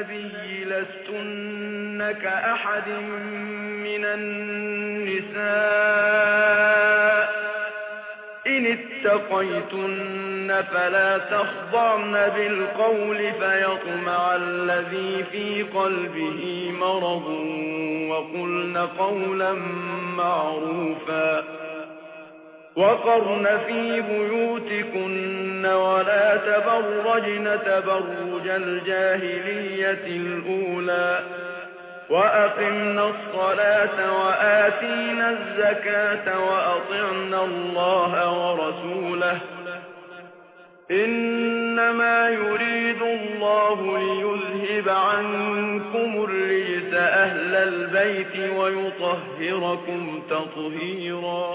النبي لستن كأحد من النساء إن اتقيتن فلا تخضعن بالقول فيطمع الذي في قلبه مرض وقلن قولا معروفا وقرن في بيوتكن ولا تبرجن تبرج الجاهلية الأولى وأقمنا الصلاة وآتينا الزكاة وأطعنا الله ورسوله إنما يريد الله ليذهب عنكم الرجس أهل البيت ويطهركم تطهيرا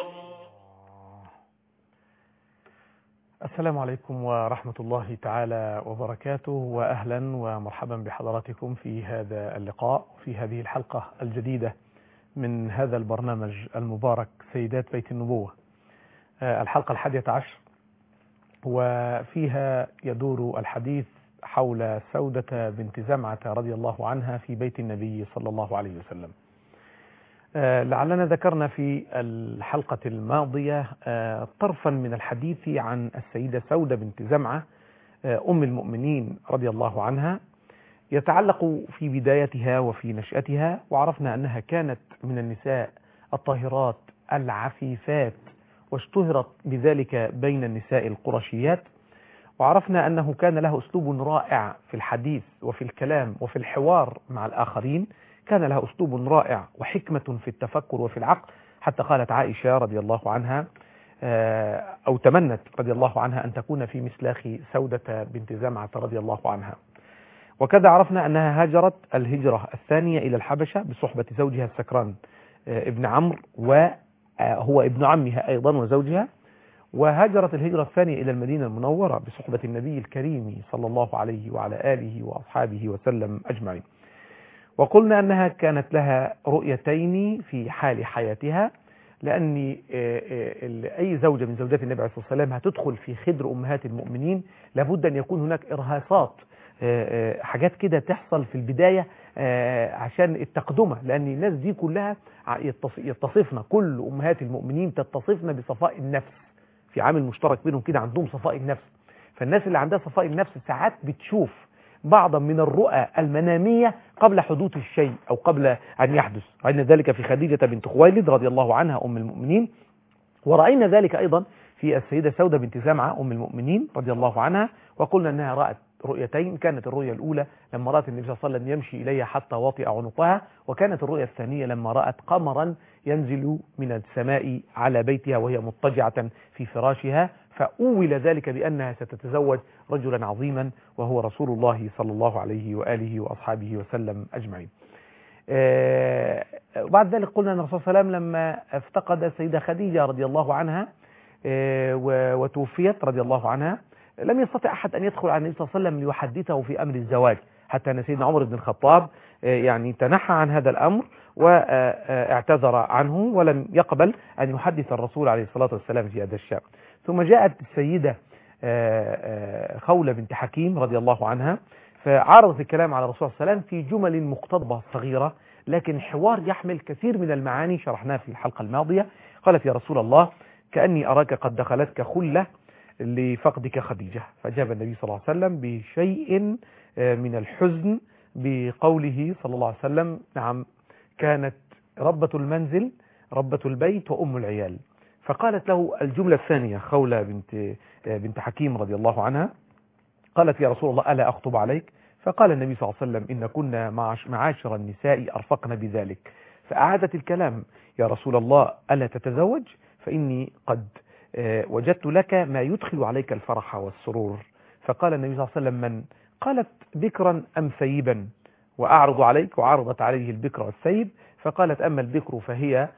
السلام عليكم ورحمة الله تعالى وبركاته وأهلا ومرحبا بحضراتكم في هذا اللقاء في هذه الحلقة الجديدة من هذا البرنامج المبارك سيدات بيت النبوة الحلقة الحادية عشر وفيها يدور الحديث حول سودة بنت زمعة رضي الله عنها في بيت النبي صلى الله عليه وسلم لعلنا ذكرنا في الحلقة الماضية طرفا من الحديث عن السيدة سودة بنت زمعة أم المؤمنين رضي الله عنها يتعلق في بدايتها وفي نشأتها وعرفنا أنها كانت من النساء الطاهرات العفيفات واشتهرت بذلك بين النساء القرشيات وعرفنا أنه كان له أسلوب رائع في الحديث وفي الكلام وفي الحوار مع الآخرين كان له أسلوب رائع وحكمة في التفكر وفي العقل حتى قالت عائشة رضي الله عنها أو تمنت رضي الله عنها أن تكون في مسلاخ سودة بنت زمعة رضي الله عنها وكذا عرفنا أنها هاجرت الهجرة الثانية إلى الحبشة بصحبة زوجها السكران ابن عمرو وهو ابن عمها أيضا وزوجها وهاجرت الهجرة الثانية إلى المدينة المنورة بصحبة النبي الكريم صلى الله عليه وعلى آله وأصحابه وسلم أجمعين وقلنا أنها كانت لها رؤيتين في حال حياتها لأن أي زوجة من زوجات النبي عليه الصلاة والسلام هتدخل في خدر أمهات المؤمنين لابد أن يكون هناك إرهاصات حاجات كده تحصل في البداية عشان التقدمة لأن الناس دي كلها يتصفنا كل أمهات المؤمنين تتصفنا بصفاء النفس في عامل مشترك بينهم كده عندهم صفاء النفس فالناس اللي عندها صفاء النفس ساعات بتشوف بعضا من الرؤى المنامية قبل حدوث الشيء أو قبل أن يحدث رأينا ذلك في خديجة بنت خويلد رضي الله عنها أم المؤمنين ورأينا ذلك أيضا في السيدة سودة بنت زمعة أم المؤمنين رضي الله عنها وقلنا أنها رأت رؤيتين كانت الرؤية الأولى لما رأت النبي صلى الله عليه وسلم يمشي إليها حتى وطئ عنقها وكانت الرؤية الثانية لما رأت قمرا ينزل من السماء على بيتها وهي مضطجعة في فراشها فأول ذلك بأنها ستتزوج رجلا عظيما وهو رسول الله صلى الله عليه وآله وأصحابه وسلم أجمعين وبعد ذلك قلنا أن الرسول صلى الله عليه وسلم لما افتقد السيدة خديجة رضي الله عنها وتوفيت رضي الله عنها لم يستطع أحد أن يدخل على النبي صلى الله عليه وسلم ليحدثه في أمر الزواج حتى أن سيدنا عمر بن الخطاب يعني تنحى عن هذا الأمر واعتذر عنه ولم يقبل أن يحدث الرسول عليه الصلاة والسلام في هذا الشأن ثم جاءت السيدة خولة بنت حكيم رضي الله عنها فعرضت الكلام على الرسول صلى الله عليه وسلم في جمل مقتضبة صغيرة لكن حوار يحمل كثير من المعاني شرحناه في الحلقة الماضية قالت يا رسول الله كأني أراك قد دخلتك خلة لفقدك خديجة فأجاب النبي صلى الله عليه وسلم بشيء من الحزن بقوله صلى الله عليه وسلم نعم كانت ربة المنزل ربة البيت وأم العيال فقالت له الجملة الثانية خولة بنت بنت حكيم رضي الله عنها قالت يا رسول الله ألا أخطب عليك فقال النبي صلى الله عليه وسلم إن كنا معاشر النساء أرفقن بذلك فأعادت الكلام يا رسول الله ألا تتزوج فإني قد وجدت لك ما يدخل عليك الفرح والسرور فقال النبي صلى الله عليه وسلم من قالت بكرا أم ثيبا وأعرض عليك وعرضت عليه البكر والثيب فقالت أما البكر فهي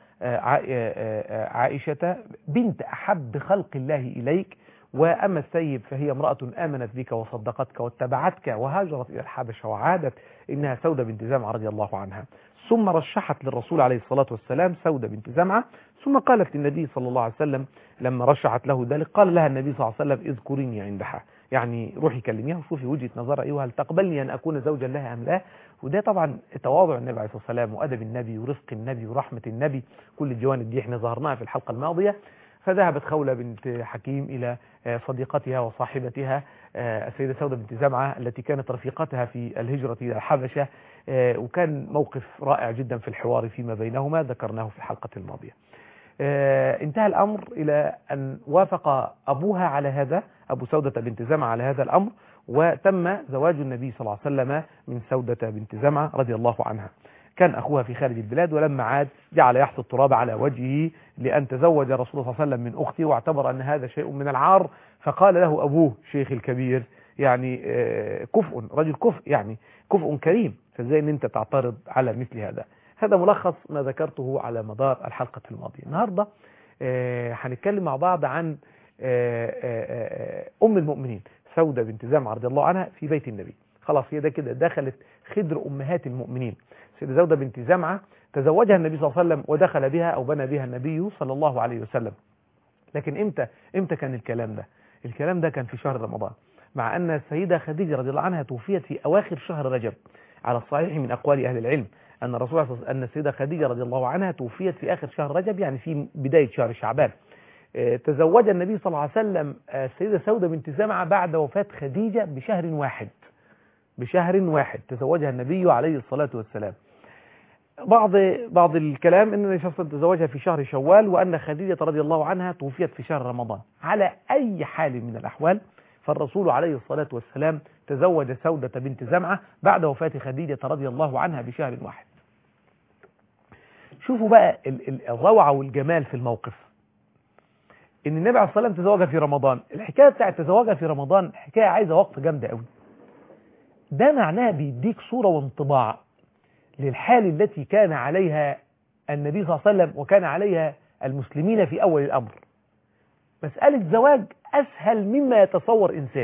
عائشة بنت أحب خلق الله إليك وأما الثيب فهي امرأة آمنت بك وصدقتك واتبعتك وهاجرت إلى الحبشة وعادت إنها سودة بنت زمعة رضي الله عنها ثم رشحت للرسول عليه الصلاة والسلام سودة بنت زمعة ثم قالت للنبي صلى الله عليه وسلم لما رشحت له ذلك قال لها النبي صلى الله عليه وسلم اذكريني عندها يعني روحي كلميها وشوفي وجهه نظرها ايه وهل تقبلني ان اكون زوجا لها ام لا وده طبعا تواضع النبي عليه الصلاه والسلام وادب النبي ورفق النبي ورحمه النبي كل الجوانب دي احنا ظهرناها في الحلقه الماضيه فذهبت خولة بنت حكيم إلى صديقتها وصاحبتها السيدة سودة بنت زمعة التي كانت رفيقتها في الهجرة إلى الحبشة وكان موقف رائع جدا في الحوار فيما بينهما ذكرناه في الحلقة الماضية انتهى الأمر إلى أن وافق أبوها على هذا أبو سودة بنت زمعة على هذا الأمر وتم زواج النبي صلى الله عليه وسلم من سودة بنت زمعة رضي الله عنها كان أخوها في خارج البلاد ولما عاد جعل يحط التراب على وجهه لأن تزوج رسول الله صلى الله عليه وسلم من أخته واعتبر أن هذا شيء من العار فقال له أبوه شيخ الكبير يعني كفء رجل كفء يعني كفء كريم فازاي ان انت تعترض على مثل هذا هذا ملخص ما ذكرته على مدار الحلقة الماضية النهاردة هنتكلم مع بعض عن أم المؤمنين سودة بنت زمعة رضي الله عنها في بيت النبي خلاص هي ده كده دخلت خدر أمهات المؤمنين سيدة زودة بنت زمعة تزوجها النبي صلى الله عليه وسلم ودخل بها أو بنى بها النبي صلى الله عليه وسلم لكن امتى امتى كان الكلام ده الكلام ده كان في شهر رمضان مع أن السيدة خديجة رضي الله عنها توفيت في أواخر شهر رجب على الصحيح من أقوال أهل العلم أن الرسول أن السيدة خديجة رضي الله عنها توفيت في آخر شهر رجب يعني في بداية شهر شعبان تزوج النبي صلى الله عليه وسلم السيدة سودة بنت زمعة بعد وفاة خديجة بشهر واحد بشهر واحد تزوجها النبي عليه الصلاة والسلام بعض بعض الكلام ان النبي صلى الله عليه وسلم تزوجها في شهر شوال وان خديجه رضي الله عنها توفيت في شهر رمضان على اي حال من الاحوال فالرسول عليه الصلاه والسلام تزوج سوده بنت زمعه بعد وفاه خديجه رضي الله عنها بشهر واحد شوفوا بقى الروعه والجمال في الموقف ان النبي عليه الصلاه والسلام تزوجها في رمضان الحكايه بتاعت تزوجها في رمضان حكايه عايزه وقت جامده قوي ده معناها بيديك صوره وانطباع للحال التي كان عليها النبي صلى الله عليه وسلم وكان عليها المسلمين في أول الأمر مسألة زواج أسهل مما يتصور إنسان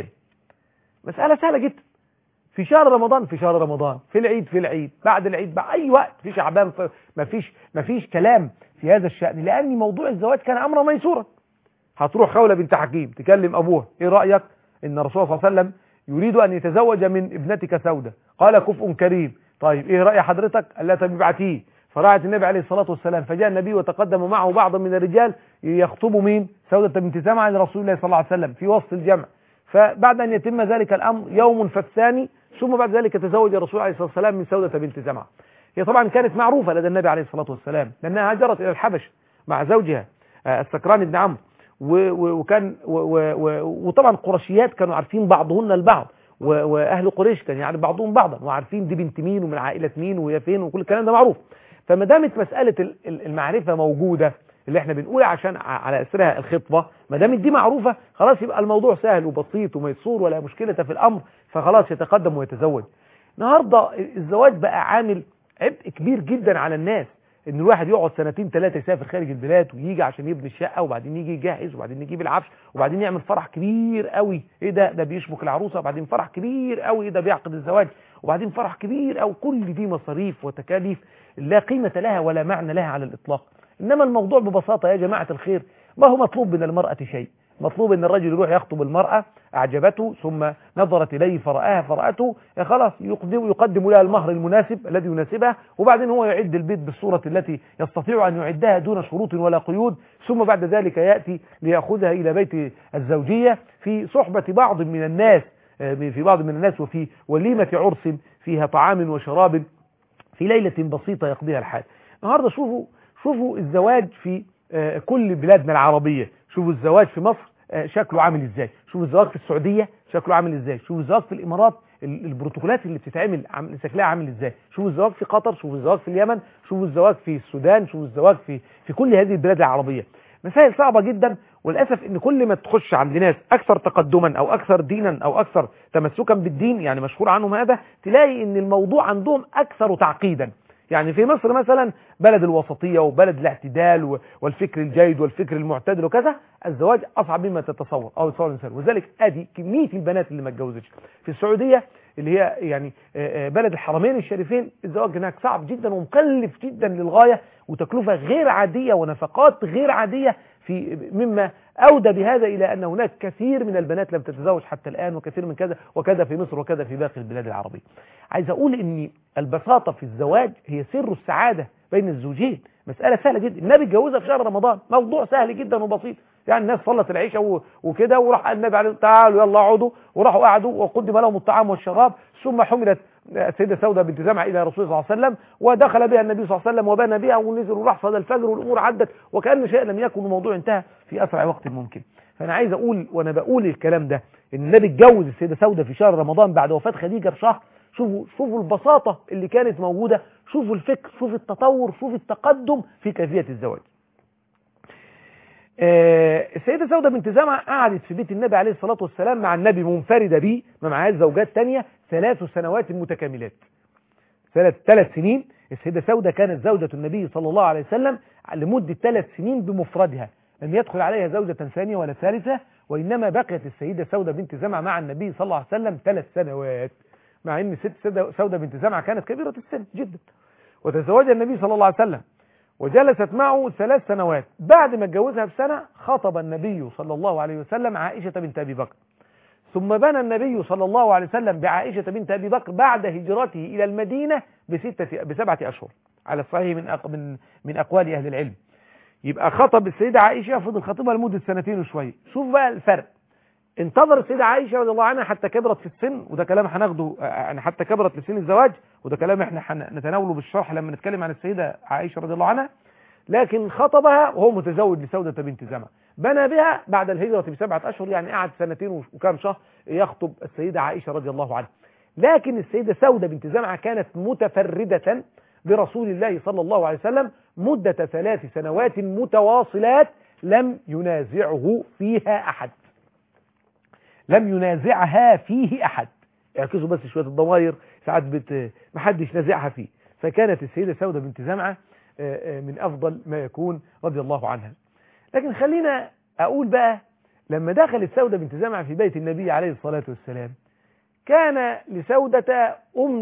مسألة سهلة جدا في شهر رمضان في شهر رمضان في العيد في العيد بعد العيد بعد أي وقت في شعبان ما فيش ما فيش كلام في هذا الشأن لأن موضوع الزواج كان أمرا ميسورا هتروح خولة بنت حكيم تكلم أبوها إيه رأيك إن الرسول صلى الله عليه وسلم يريد أن يتزوج من ابنتك سودة قال كفء كريم طيب ايه رأي حضرتك قال لا طب ابعتيه فراعت النبي عليه الصلاة والسلام فجاء النبي وتقدم معه بعض من الرجال يخطبوا مين سودة بنت زمعة لرسول الله صلى الله عليه وسلم في وسط الجمع فبعد أن يتم ذلك الأمر يوم فالثاني ثم بعد ذلك تزوج الرسول عليه الصلاة والسلام من سودة بنت زمعة هي طبعا كانت معروفة لدى النبي عليه الصلاة والسلام لأنها هاجرت إلى الحبش مع زوجها السكران بن عمرو وكان وطبعا قرشيات كانوا عارفين بعضهن البعض واهل قريش كان يعني بعضهم بعضا وعارفين دي بنت مين ومن عائله مين وهي فين وكل الكلام ده معروف فما دامت مساله المعرفه موجوده اللي احنا بنقول عشان على اسرها الخطبه ما دامت دي معروفه خلاص يبقى الموضوع سهل وبسيط وميسور ولا مشكله في الامر فخلاص يتقدم ويتزوج النهارده الزواج بقى عامل عبء كبير جدا على الناس ان الواحد يقعد سنتين ثلاثه يسافر خارج البلاد ويجي عشان يبني الشقه وبعدين يجي يجهز وبعدين يجيب العفش وبعدين يعمل فرح كبير قوي ايه ده ده بيشبك العروسه وبعدين فرح كبير قوي ايه ده بيعقد الزواج وبعدين فرح كبير قوي كل دي مصاريف وتكاليف لا قيمه لها ولا معنى لها على الاطلاق انما الموضوع ببساطه يا جماعه الخير ما هو مطلوب من المراه شيء مطلوب ان الرجل يروح يخطب المرأة اعجبته ثم نظرت اليه فرآها فرأته خلاص يقدم, يقدم لها المهر المناسب الذي يناسبها وبعدين هو يعد البيت بالصورة التي يستطيع ان يعدها دون شروط ولا قيود ثم بعد ذلك يأتي ليأخذها الى بيت الزوجية في صحبة بعض من الناس في بعض من الناس وفي وليمة عرس فيها طعام وشراب في ليلة بسيطة يقضيها الحال النهاردة شوفوا شوفوا الزواج في كل بلادنا العربية شوفوا الزواج في مصر شكله عامل ازاي شوفوا الزواج في السعودية شكله عامل ازاي شوفوا الزواج في الامارات البروتوكولات اللي بتتعمل شكلها عامل ازاي شوفوا الزواج في قطر شوفوا الزواج في اليمن شوفوا الزواج في السودان شوفوا الزواج في في كل هذه البلاد العربية مسائل صعبة جدا وللأسف ان كل ما تخش عند ناس اكثر تقدما او اكثر دينا او اكثر تمسكا بالدين يعني مشهور عنهم هذا تلاقي ان الموضوع عندهم اكثر تعقيدا يعني في مصر مثلا بلد الوسطية وبلد الاعتدال والفكر الجيد والفكر المعتدل وكذا الزواج أصعب مما تتصور أو يتصور الإنسان وذلك أدي كمية البنات اللي ما اتجوزتش في السعودية اللي هي يعني بلد الحرمين الشريفين الزواج هناك صعب جدا ومكلف جدا للغاية وتكلفة غير عادية ونفقات غير عادية في مما أودى بهذا إلى أن هناك كثير من البنات لم تتزوج حتى الآن وكثير من كذا وكذا في مصر وكذا في باقي البلاد العربية عايز أقول أن البساطة في الزواج هي سر السعادة بين الزوجين مسألة سهلة جدا النبي اتجوزها في شهر رمضان موضوع سهل جدا وبسيط يعني الناس صلت العشاء وكده وراح النبي عليه تعالوا يلا اقعدوا وراحوا قعدوا وقدم لهم الطعام والشراب ثم حملت السيدة سودة بنت زمعة إلى رسول الله صلى الله عليه وسلم ودخل بها النبي صلى الله عليه وسلم وبنى بها ونزل وراح صلى الفجر والأمور عدت وكأن شيء لم يكن الموضوع انتهى في أسرع وقت ممكن فأنا عايز أقول وأنا بقول الكلام ده إن النبي اتجوز السيدة سودة في شهر رمضان بعد وفاة خديجة بشهر شوفوا شوفوا البساطة اللي كانت موجودة شوفوا الفكر شوفوا التطور شوفوا التقدم في كيفية الزواج آه السيدة سودة بنت زمعة قعدت في بيت النبي عليه الصلاة والسلام مع النبي منفردة به ما معهاش زوجات تانية ثلاث سنوات متكاملات ثلاث ثلاث سنين السيدة سودة كانت زوجة النبي صلى الله عليه وسلم لمدة ثلاث سنين بمفردها لم يدخل عليها زوجة ثانية ولا ثالثة وإنما بقيت السيدة سودة بنت زمعة مع النبي صلى الله عليه وسلم ثلاث سنوات مع ان الست سودة بنت زمعة كانت كبيرة السن جدا وتزوجها النبي صلى الله عليه وسلم وجلست معه ثلاث سنوات بعد ما اتجوزها بسنة خطب النبي صلى الله عليه وسلم عائشة بنت أبي بكر ثم بنى النبي صلى الله عليه وسلم بعائشة بنت أبي بكر بعد هجرته إلى المدينة بستة بسبعة أشهر على الصحيح من أق من من أقوال أهل العلم يبقى خطب السيدة عائشة فضل خطيبها لمدة سنتين وشوية شوف بقى الفرق انتظر السيدة عائشة رضي الله عنها حتى كبرت في السن وده كلام هناخده يعني حتى كبرت لسن الزواج وده كلام احنا نتناوله بالشرح لما نتكلم عن السيدة عائشة رضي الله عنها لكن خطبها وهو متزوج لسودة بنت زمع بنى بها بعد الهجرة بسبعة أشهر يعني قعد سنتين وكام شهر يخطب السيدة عائشة رضي الله عنها لكن السيدة سودة بنت زمعة كانت متفردة برسول الله صلى الله عليه وسلم مدة ثلاث سنوات متواصلات لم ينازعه فيها أحد لم ينازعها فيه أحد اعكسوا بس شوية الضمائر ساعات بت... محدش نازعها فيه فكانت السيدة سودة بنت زمعة من أفضل ما يكون رضي الله عنها لكن خلينا أقول بقى لما دخلت سودة بنت زمعة في بيت النبي عليه الصلاة والسلام كان لسودة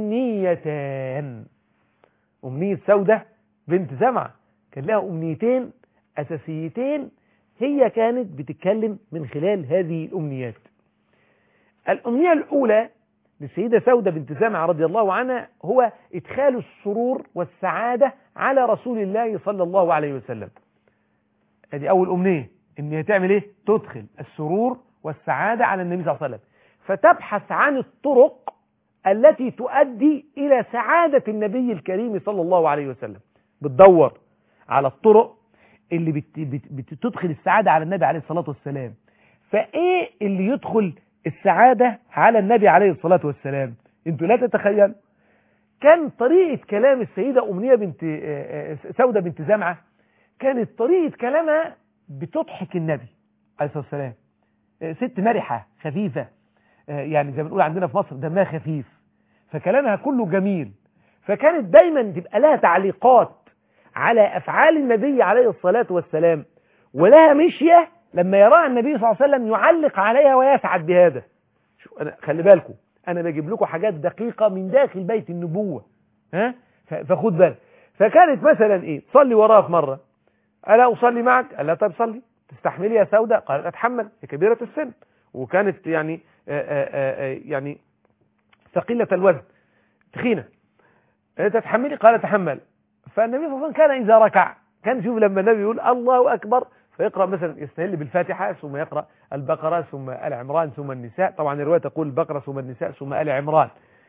أمنيتان أمنية سودة بنت زمعة كان لها أمنيتين أساسيتين هي كانت بتتكلم من خلال هذه الأمنيات الأمنية الأولى للسيدة سودة بنت زمعة رضي الله عنها هو إدخال السرور والسعادة على رسول الله صلى الله عليه وسلم هذه أول أمنية إن هي تعمل إيه؟ تدخل السرور والسعادة على النبي صلى الله عليه وسلم فتبحث عن الطرق التي تؤدي إلى سعادة النبي الكريم صلى الله عليه وسلم بتدور على الطرق اللي بت بت بتدخل السعادة على النبي عليه الصلاة والسلام فإيه اللي يدخل السعادة على النبي عليه الصلاة والسلام انتوا لا تتخيلوا كان طريقة كلام السيدة أمنية بنت سودة بنت زمعة كانت طريقة كلامها بتضحك النبي عليه الصلاة والسلام ست مرحة خفيفة يعني زي ما بنقول عندنا في مصر دمها خفيف فكلامها كله جميل فكانت دايما تبقى لها تعليقات على أفعال النبي عليه الصلاة والسلام ولها مشية لما يراها النبي صلى الله عليه وسلم يعلق عليها ويسعد بهذا شو أنا خلي بالكم أنا بجيب لكم حاجات دقيقة من داخل بيت النبوة ها فخد بالك فكانت مثلا إيه تصلي وراها في مرة ألا أصلي معك قال لها طيب صلي تستحملي يا سوداء قالت أتحمل هي كبيرة السن وكانت يعني آآ آآ يعني ثقيلة الوزن تخينة تتحملي قال تحمل فالنبي صلى الله عليه وسلم كان إذا ركع كان شوف لما النبي يقول الله أكبر فيقرأ مثلا يستهل بالفاتحة ثم يقرأ البقرة ثم آل عمران ثم النساء طبعا الرواية تقول البقرة ثم النساء ثم آل عمران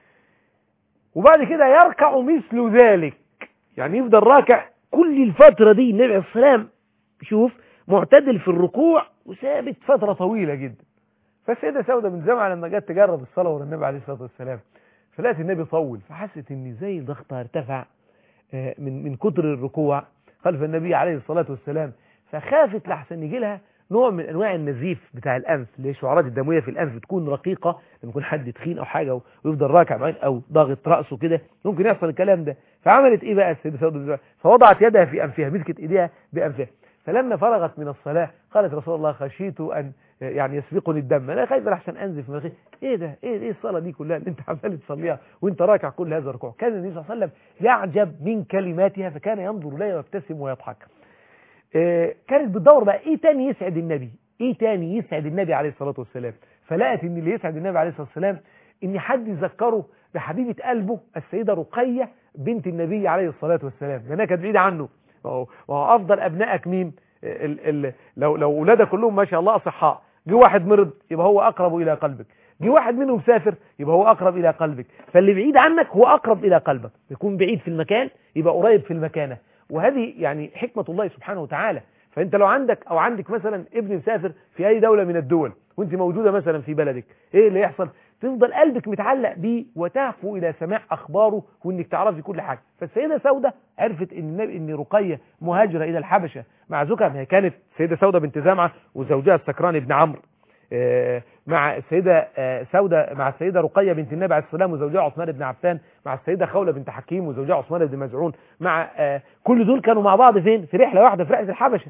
وبعد كده يركع مثل ذلك يعني يفضل راكع كل الفترة دي النبي عليه السلام شوف معتدل في الركوع وثابت فترة طويلة جدا فالسيدة سودة بن زمعة لما جت تجرب الصلاة ورا النبي عليه الصلاة والسلام فلقت النبي طول فحست ان زي ضغطها ارتفع من من كتر الركوع خلف النبي عليه الصلاة والسلام فخافت لحسن يجي لها نوع من انواع النزيف بتاع الانف اللي هي الشعرات الدمويه في الانف تكون رقيقه لما يكون حد تخين او حاجه ويفضل راكع بعين او ضاغط راسه كده ممكن يحصل الكلام ده فعملت ايه بقى السيده سوده فوضعت يدها في انفها مسكت ايديها بانفها فلما فرغت من الصلاه قالت رسول الله خشيت ان يعني يسبقني الدم انا خايف لحسن انزف من ايه ده ايه ايه الصلاه دي كلها اللي انت عمال تصليها وانت راكع كل هذا الركوع كان النبي صلى الله عليه وسلم يعجب من كلماتها فكان ينظر اليها ويبتسم ويضحك آه، كانت بتدور بقى ايه تاني يسعد النبي ايه تاني يسعد النبي عليه الصلاة والسلام فلقت ان اللي يسعد النبي عليه الصلاة والسلام ان حد يذكره بحبيبة قلبه السيدة رقية بنت النبي عليه الصلاة والسلام لانها كانت بعيدة عنه وهو وهو افضل ابنائك مين ال ال لو لو اولادك كلهم ما شاء الله اصحاء جه واحد مرض يبقى هو اقرب الى قلبك جه واحد منهم سافر يبقى هو اقرب الى قلبك فاللي بعيد عنك هو اقرب الى قلبك يكون بعيد في المكان يبقى قريب في المكانه وهذه يعني حكمة الله سبحانه وتعالى فانت لو عندك او عندك مثلا ابن مسافر في اي دولة من الدول وانت موجودة مثلا في بلدك ايه اللي يحصل تفضل قلبك متعلق بيه وتهفو الى سماع اخباره وانك تعرفي كل حاجة فالسيدة سودة عرفت ان النبي ان رقية مهاجرة الى الحبشة مع زوجها ما هي كانت السيدة سودة بنت زمعة وزوجها السكران بن عمرو آه، مع السيدة آه، سودة مع السيدة رقية بنت النبي عليه السلام وزوجها عثمان بن عفان مع السيدة خولة بنت حكيم وزوجها عثمان بن مزعون مع آه، كل دول كانوا مع بعض فين في رحلة واحدة في رحلة الحبشة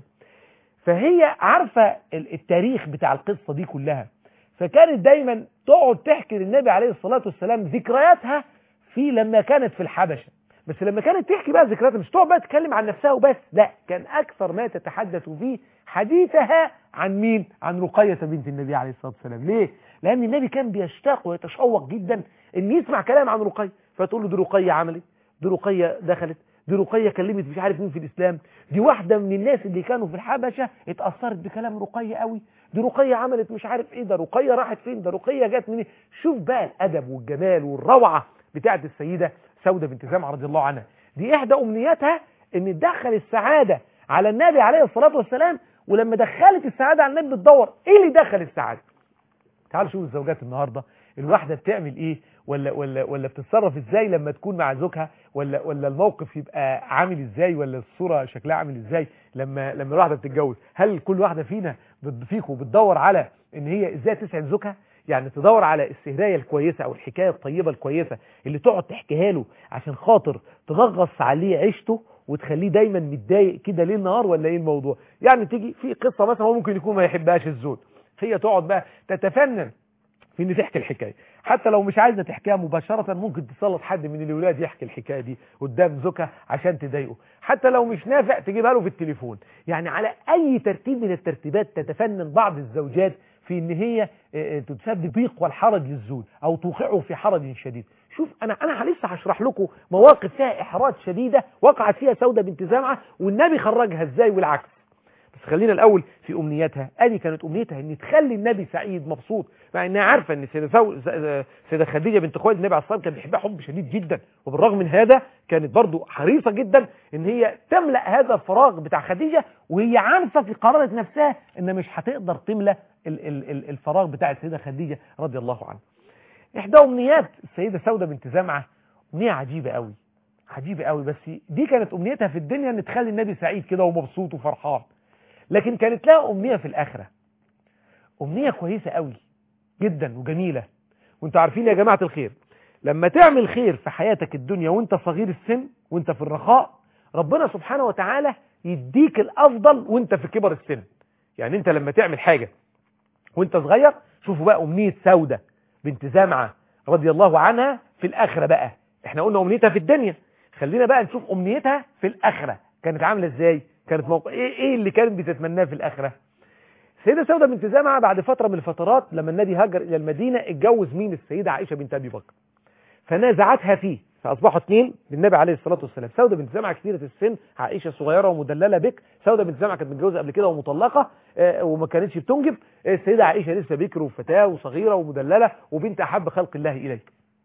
فهي عارفة ال- التاريخ بتاع القصة دي كلها فكانت دايما تقعد تحكي للنبي عليه الصلاة والسلام ذكرياتها في لما كانت في الحبشة بس لما كانت تحكي بقى ذكرياتها مش تقعد بقى تتكلم عن نفسها وبس لا كان أكثر ما تتحدث فيه حديثها عن مين؟ عن رقية بنت النبي عليه الصلاة والسلام ليه؟ لأن النبي كان بيشتاق ويتشوق جدا إن يسمع كلام عن رقية فتقول له دي رقية عملت دي رقية دخلت دي رقية كلمت مش عارف مين في الإسلام دي واحدة من الناس اللي كانوا في الحبشة اتأثرت بكلام رقية قوي دي رقية عملت مش عارف ايه ده رقية راحت فين ده رقية جت منين شوف بقى الأدب والجمال والروعة بتاعت السيدة سودة بنت زمعة رضي الله عنها دي إحدى أمنياتها إن تدخل السعادة على النبي عليه الصلاة والسلام ولما دخلت السعادة على النبي بتدور ايه اللي دخل السعادة تعالوا شوفوا الزوجات النهارده الواحده بتعمل ايه ولا ولا ولا بتتصرف ازاي لما تكون مع زوجها ولا ولا الموقف يبقى عامل ازاي ولا الصوره شكلها عامل ازاي لما لما الواحده بتتجوز هل كل واحده فينا بت- فيكم بتدور على ان هي ازاي تسعد زوجها يعني تدور على السهرية الكويسة او الحكاية الطيبة الكويسة اللي تقعد تحكيها له عشان خاطر تغغص عليه عيشته وتخليه دايما متضايق كده ليل نهار ولا ايه الموضوع يعني تيجي في قصة مثلا هو ممكن يكون ما يحبهاش الزوج هي تقعد بقى تتفنن في ان تحكي الحكايه حتى لو مش عايزه تحكيها مباشره ممكن تسلط حد من الاولاد يحكي الحكايه دي قدام زوجها عشان تضايقه حتى لو مش نافع تجيبها له في التليفون يعني على اي ترتيب من الترتيبات تتفنن بعض الزوجات في ان هي آه، آه، تسبب ضيق والحرج للزوج او توقعه في حرج شديد شوف انا انا لسه هشرح لكم مواقف فيها احراج شديده وقعت فيها سوده بنت زمعه والنبي خرجها ازاي والعكس بس خلينا الاول في امنياتها ادي كانت امنيتها ان تخلي النبي سعيد مبسوط مع انها عارفه ان سيده سو... س- سيده خديجه بنت خويلد النبي عليه الصلاه والسلام كان بيحبها حب شديد جدا وبالرغم من هذا كانت برضو حريصه جدا ان هي تملا هذا الفراغ بتاع خديجه وهي عارفه في قرارة نفسها ان مش هتقدر تملا ال... ال... ال- الفراغ بتاع السيده خديجه رضي الله عنها احدى امنيات السيده سوده بنت زمعه امنيه عجيبه قوي عجيبه قوي بس دي كانت امنيتها في الدنيا ان تخلي النبي سعيد كده ومبسوط وفرحان لكن كانت لها أمنية في الآخرة أمنية كويسة قوي جدا وجميلة وانتوا عارفين يا جماعة الخير لما تعمل خير في حياتك الدنيا وانت صغير السن وانت في الرخاء ربنا سبحانه وتعالى يديك الأفضل وانت في كبر السن يعني انت لما تعمل حاجة وانت صغير شوفوا بقى أمنية سودة بنت زمعة رضي الله عنها في الآخرة بقى احنا قلنا أمنيتها في الدنيا خلينا بقى نشوف أمنيتها في الآخرة كانت عاملة ازاي كانت موقع ايه, ايه اللي كانت بتتمناه في الآخرة السيدة سودة بنت زمعة بعد فترة من الفترات لما النبي هاجر إلى المدينة اتجوز مين السيدة عائشة بنت أبي بكر فنازعتها فيه فأصبحوا اثنين للنبي عليه الصلاة والسلام سودة بنت زمعة كثيرة السن عائشة صغيرة ومدللة بك سودة بنت زمعة كانت متجوزة قبل كده ومطلقة آه، وما كانتش بتنجب آه، السيدة عائشة لسه بكر وفتاة وصغيرة ومدللة وبنت أحب خلق الله إليه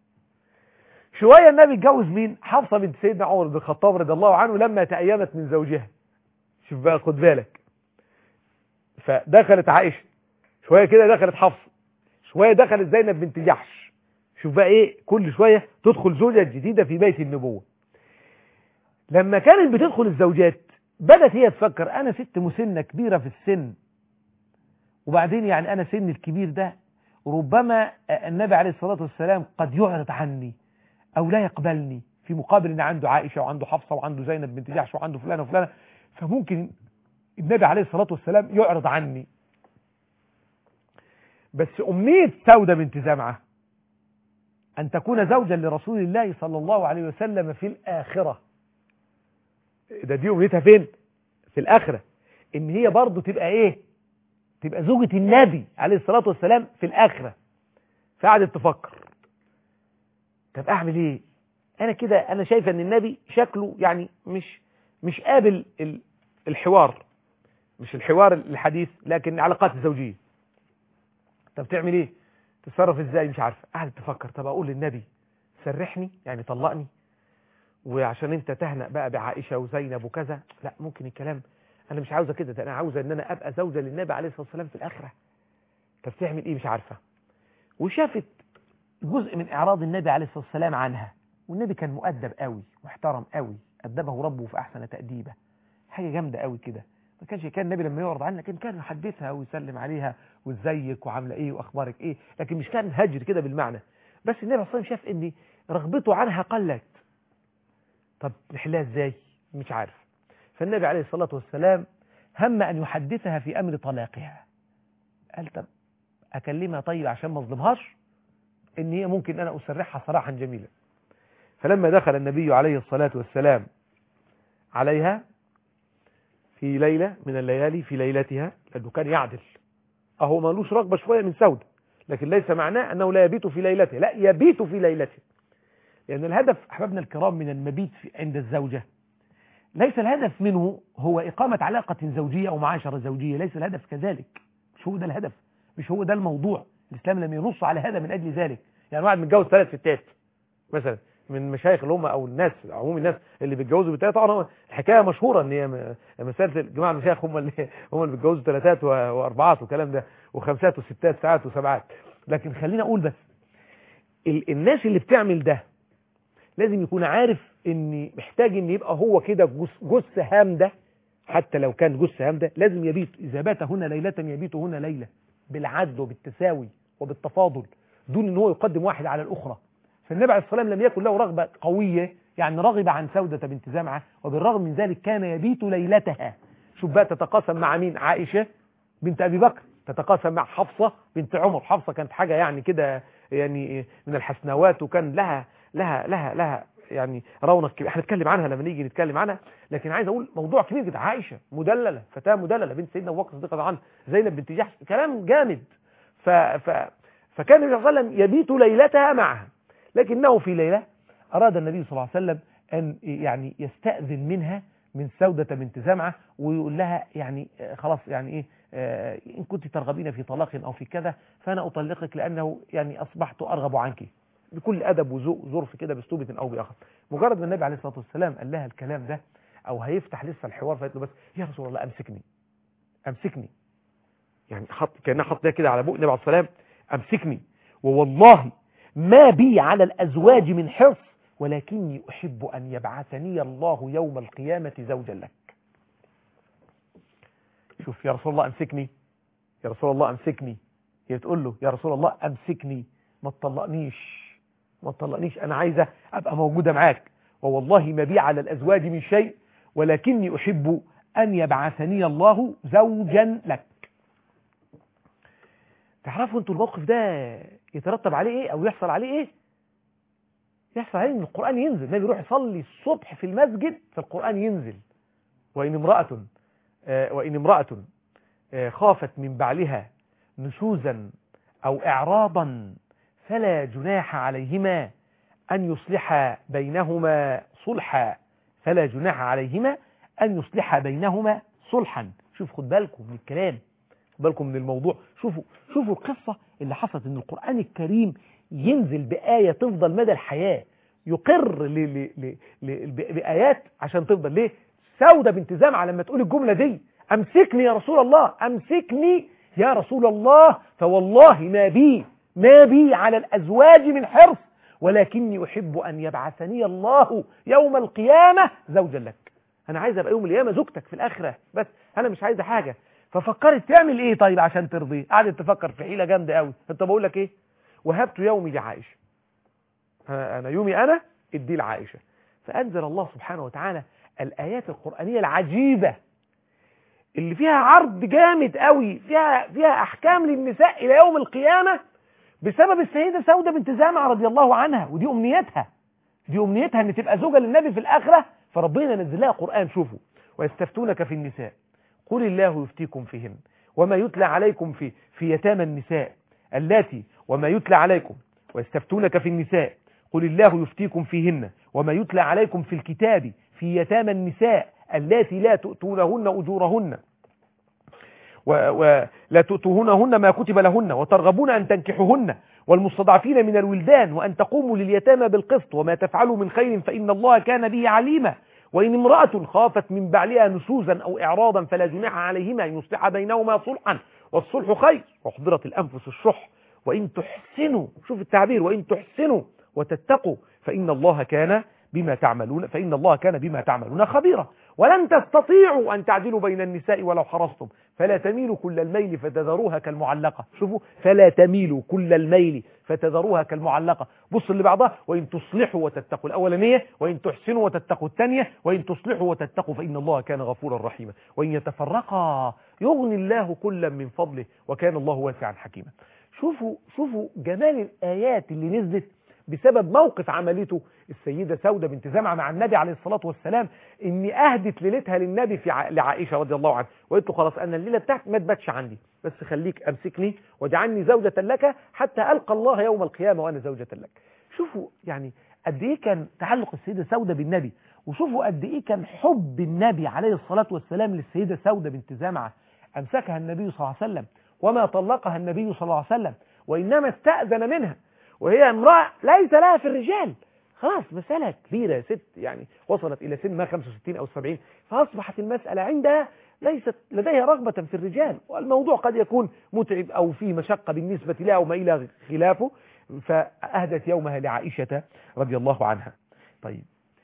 شوية النبي اتجوز مين حفصة بنت سيدنا عمر بن الخطاب رضي الله عنه لما تأيمت من زوجها شوف بقى خد بالك فدخلت عائشة شوية كده دخلت حفصة شوية دخلت زينب بنت جحش شوف بقى ايه كل شوية تدخل زوجة جديدة في بيت النبوة لما كانت بتدخل الزوجات بدأت هي تفكر انا ست مسنة كبيرة في السن وبعدين يعني انا سن الكبير ده ربما النبي عليه الصلاة والسلام قد يعرض عني او لا يقبلني في مقابل ان عنده عائشة وعنده حفصة وعنده زينب بنت جحش وعنده فلانة وفلانة فممكن النبي عليه الصلاة والسلام يعرض عني بس أمنية سودة بنت زمعة أن تكون زوجا لرسول الله صلى الله عليه وسلم في الآخرة ده دي أمنيتها فين؟ في الآخرة ان هي برضه تبقى ايه تبقى زوجة النبي عليه الصلاة والسلام في الآخرة فقعدت تفكر طب اعمل ايه انا كده انا شايفه ان النبي شكله يعني مش مش قابل ال- الحوار مش الحوار الحديث لكن العلاقات الزوجيه طب تعمل ايه تتصرف ازاي مش عارفه قعدت تفكر طب اقول للنبي سرحني يعني طلقني وعشان انت تهنأ بقى بعائشه وزينب وكذا لا ممكن الكلام انا مش عاوزه كده ده انا عاوزه ان انا ابقى زوجه للنبي عليه الصلاه والسلام في الاخره طب تعمل ايه مش عارفه وشافت جزء من اعراض النبي عليه الصلاه والسلام عنها والنبي كان مؤدب قوي محترم قوي ادبه ربه في احسن تاديبه حاجه جامده قوي كده ما كانش كان النبي لما يعرض عنها لكن كان يحدثها ويسلم عليها وازيك وعامله ايه واخبارك ايه لكن مش كان هجر كده بالمعنى بس النبي عليه الصلاه والسلام شاف ان رغبته عنها قلت طب نحلها ازاي مش عارف فالنبي عليه الصلاه والسلام هم ان يحدثها في امر طلاقها قال طب اكلمها طيب عشان ما اظلمهاش ان هي ممكن انا اسرحها سراحا جميلا فلما دخل النبي عليه الصلاة والسلام عليها في ليلة من الليالي في ليلتها لأنه كان يعدل أهو مالوش رغبة شوية من سودة لكن ليس معناه أنه لا يبيت في ليلته لا يبيت في ليلته لأن الهدف أحبابنا الكرام من المبيت في عند الزوجة ليس الهدف منه هو إقامة علاقة زوجية أو معاشرة زوجية ليس الهدف كذلك مش هو ده الهدف مش هو ده الموضوع الإسلام لم ينص على هذا من أجل ذلك يعني واحد متجوز ثلاث ستات مثلا من مشايخ اللي هم او الناس عموم الناس اللي بيتجوزوا بالثلاثه طبعا هو الحكايه مشهوره ان هي م- مساله الجماعه المشايخ هم اللي هم اللي بيتجوزوا ثلاثات و- واربعات والكلام ده وخمسات وستات ساعات وسبعات لكن خلينا اقول بس ال- الناس اللي بتعمل ده لازم يكون عارف ان محتاج ان يبقى هو كده جث جث هام ده حتى لو كان جث هام ده لازم يبيت اذا بات هنا ليله يبيت هنا ليله بالعدل وبالتساوي وبالتفاضل دون ان هو يقدم واحد على الاخرى فالنبي عليه الصلاه والسلام لم يكن له رغبه قويه يعني رغب عن سوده بنت زمعه وبالرغم من ذلك كان يبيت ليلتها شوف بقى تتقاسم مع مين عائشه بنت ابي بكر تتقاسم مع حفصه بنت عمر حفصه كانت حاجه يعني كده يعني من الحسنوات وكان لها لها لها لها يعني رونق كبير هنتكلم عنها لما نيجي نتكلم عنها لكن عايز اقول موضوع كبير جدا عائشه مدلله فتاه مدلله بنت سيدنا ابو بكر الصديق رضي الله عنه زينب بنت جحش كلام جامد ف ف فكان النبي صلى الله عليه وسلم يبيت ليلتها معها لكنه في ليله اراد النبي صلى الله عليه وسلم ان يعني يستاذن منها من سوده بنت زمعه ويقول لها يعني آه، خلاص يعني ايه آه، ان كنت ترغبين في طلاق او في كذا فانا اطلقك لانه يعني اصبحت ارغب عنك بكل ادب وذوق ظرف كده باسلوب او باخر مجرد ما النبي عليه الصلاه والسلام قال لها الكلام ده او هيفتح لسه الحوار فقالت له بس يا رسول الله امسكني امسكني يعني حط كانها حط ده كده على بوق النبي عليه الصلاه والسلام امسكني ووالله ما بي على الازواج من حرص ولكني احب ان يبعثني الله يوم القيامه زوجا لك شوف يا رسول الله امسكني يا رسول الله امسكني هي بتقول له يا رسول الله امسكني ما تطلقنيش ما تطلقنيش انا عايزه ابقى موجوده معاك ووالله ما بي على الازواج من شيء ولكني احب ان يبعثني الله زوجا لك تعرفوا انتوا الموقف ده يترتب عليه ايه او يحصل عليه ايه يحصل عليه ان القران ينزل النبي يروح يصلي الصبح في المسجد فالقران ينزل وان امراه آه، وان امراه آه، خافت من بعلها نشوزا او اعراضا فلا جناح عليهما ان يصلحا بينهما صلحا فلا جناح عليهما ان يصلحا بينهما صلحا شوف خد بالكم من الكلام خد بالكم من الموضوع شوفوا شوفوا القصة اللي حصلت ان القرآن الكريم ينزل بآية تفضل مدى الحياة يقر ل ل ل ل ب- بآيات عشان تفضل ليه سودة بنت زمعة لما تقول الجملة دي أمسكني يا رسول الله أمسكني يا رسول الله فوالله ما بي ما بي على الأزواج من حرص ولكني أحب أن يبعثني الله يوم القيامة زوجا لك أنا عايز أبقى يوم القيامة زوجتك في الآخرة بس أنا مش عايزة حاجة ففكرت تعمل إيه طيب عشان ترضيه قعدت تفكر في حيلة جامدة قوي أنت بقول لك إيه وهبت يومي لعائشة أنا أنا يومي أنا اديه لعائشة فأنزل الله سبحانه وتعالى الآيات القرآنية العجيبة اللي فيها عرض جامد قوي فيها فيها أحكام للنساء إلى يوم القيامة بسبب السيدة سودة بنت زامع رضي الله عنها ودي أمنيتها دي أمنيتها أن تبقى زوجة للنبي في الآخرة فربنا نزل لها قرآن شوفوا ويستفتونك في النساء قل الله يفتيكم فيهن وما يتلى عليكم في في يتامى النساء اللاتي وما يتلى عليكم ويستفتونك في النساء قل الله يفتيكم فيهن وما يتلى عليكم في الكتاب في يتامى النساء اللاتي لا تؤتونهن أجورهن ولا تؤتوهنهن ما كتب لهن وترغبون أن تنكحوهن والمستضعفين من الولدان وأن تقوموا لليتامى بالقسط وما تفعلوا من خير فإن الله كان به عليما وإن امرأة خافت من بعلها نشوزا أو إعراضا فلا جناح عليهما أن يصلح بينهما صلحا والصلح خير وحضرت الأنفس الشح وإن تحسنوا شوف التعبير وإن تحسنوا وتتقوا فإن الله كان بما تعملون فإن الله كان بما تعملون خبيرا ولن تستطيعوا أن تعدلوا بين النساء ولو حرصتم فلا تميلوا كل الميل فتذروها كالمعلقة شوفوا فلا تميلوا كل الميل فتذروها كالمعلقة بص اللي بعضها وإن تصلحوا وتتقوا الأولانية وإن تحسنوا وتتقوا الثانية وإن تصلحوا وتتقوا فإن الله كان غفورا رحيما وإن يتفرقا يغني الله كلا من فضله وكان الله واسعا حكيما شوفوا شوفوا جمال الآيات اللي نزلت بسبب موقف عملته السيدة سودة بنت زمعة مع النبي عليه الصلاة والسلام ان اهدت ليلتها للنبي في ع... لعائشة رضي الله عنها وقلت له خلاص انا الليلة بتاعتي ما تباتش عندي بس خليك امسكني واجعلني زوجة لك حتى القى الله يوم القيامة وانا زوجة لك شوفوا يعني قد ايه كان تعلق السيدة سودة بالنبي وشوفوا قد ايه كان حب النبي عليه الصلاة والسلام للسيدة سودة بنت زمعة امسكها النبي صلى الله عليه وسلم وما طلقها النبي صلى الله عليه وسلم وانما استأذن منها وهي امرأة ليس لها في الرجال خلاص مسألة كبيرة يا ست يعني وصلت إلى سن ما 65 أو 70 فأصبحت المسألة عندها ليست لديها رغبة في الرجال والموضوع قد يكون متعب أو فيه مشقة بالنسبة لها وما إلى خلافه فأهدت يومها لعائشة رضي الله عنها طيب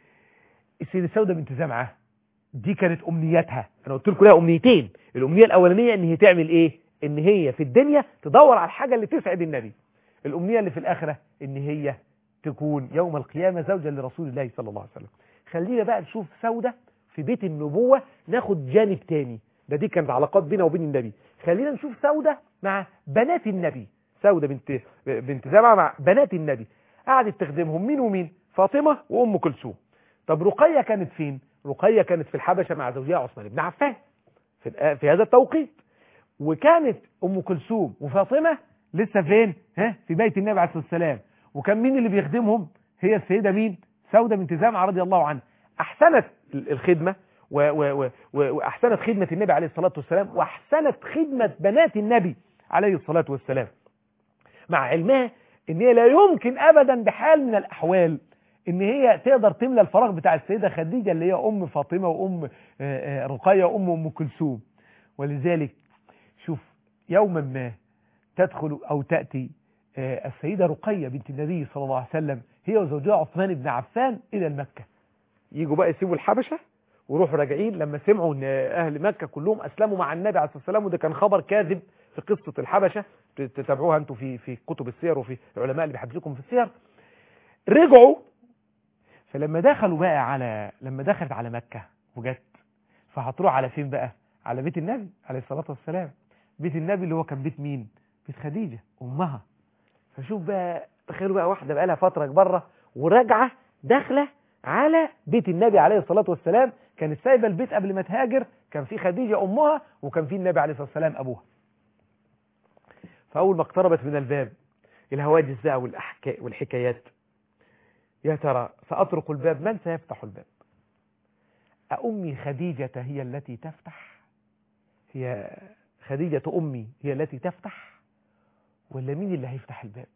السيدة سودة بنت زمعة دي كانت أمنيتها أنا قلت لكم لها أمنيتين الأمنية الأولانية إن هي تعمل إيه إن هي في الدنيا تدور على الحاجة اللي تسعد النبي الأمنية اللي في الآخرة إن هي تكون يوم القيامة زوجا لرسول الله صلى الله عليه وسلم خلينا بقى نشوف سودة في بيت النبوة ناخد جانب تاني ده دي كانت علاقات بينها وبين النبي خلينا نشوف سودة مع بنات النبي سودة بنت بنت زمعة مع بنات النبي قعدت تخدمهم مين ومين فاطمة وأم كلثوم طب رقية كانت فين رقية كانت في الحبشة مع زوجها عثمان بن عفان في, في هذا التوقيت وكانت أم كلثوم وفاطمة لسه فين ها في بيت النبي عليه الصلاة والسلام وكان مين اللي بيخدمهم هي السيدة مين سودة بنت زمعة رضي الله عنها أحسنت الخدمة و و و وأحسنت خدمة النبي عليه الصلاة والسلام وأحسنت خدمة بنات النبي عليه الصلاة والسلام مع علمها ان هي لا يمكن ابدا بحال من الاحوال ان هي تقدر تملى الفراغ بتاع السيدة خديجة اللي هي ام فاطمة وام رقية وام ام كلثوم ولذلك شوف يوما ما تدخل او تأتي السيدة رقية بنت النبي صلى الله عليه وسلم هي وزوجها عثمان بن عفان إلى المكة يجوا بقى يسيبوا الحبشة وروحوا راجعين لما سمعوا ان اهل مكة كلهم اسلموا مع النبي عليه الصلاة والسلام وده كان خبر كاذب في قصة الحبشة تتابعوها انتوا في في كتب السير وفي العلماء اللي بيحدثوكم في السير رجعوا فلما دخلوا بقى على لما دخلت على مكة وجت فهتروح على فين بقى على بيت النبي عليه الصلاة والسلام بيت النبي اللي هو كان بيت مين بيت خديجة امها فشوف بقى تخيلوا بقى واحدة بقى لها فترة بره وراجعة داخلة على بيت النبي عليه الصلاة والسلام كانت سايبة البيت قبل ما تهاجر كان في خديجة أمها وكان في النبي عليه الصلاة والسلام أبوها فأول ما اقتربت من الباب الهواجس بقى والأحكا والحكايات يا ترى سأطرق الباب من سيفتح الباب أأمي خديجة هي التي تفتح هي خديجة أمي هي التي تفتح ولا مين اللي هيفتح الباب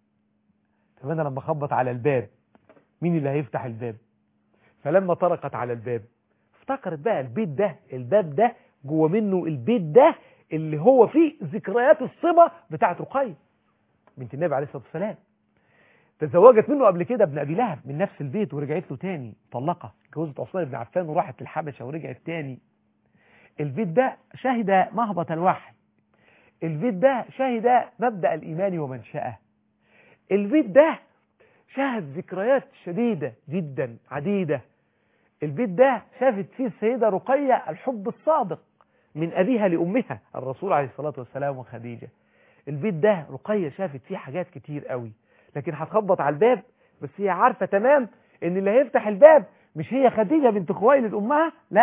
طب أنا لما خبط على الباب مين اللي هيفتح الباب فلما طرقت على الباب افتكرت بقى البيت ده الباب ده جوه منه البيت ده اللي هو فيه ذكريات الصبا بتاعت رقية بنت النبي عليه الصلاة والسلام تزوجت منه قبل كده ابن أبي لهب من نفس البيت ورجعت له تاني طلقة جوزت عثمان بن عفان وراحت للحبشة ورجعت تاني البيت ده شهد مهبط الوحي البيت ده شهد مبدأ الإيمان ومنشأه البيت ده شهد ذكريات شديدة جدا عديدة البيت ده شافت فيه السيدة رقية الحب الصادق من أبيها لأمها الرسول عليه الصلاة والسلام وخديجة البيت ده رقية شافت فيه حاجات كتير قوي لكن هتخبط على الباب بس هي عارفة تمام ان اللي هيفتح الباب مش هي خديجة بنت خويلد أمها لا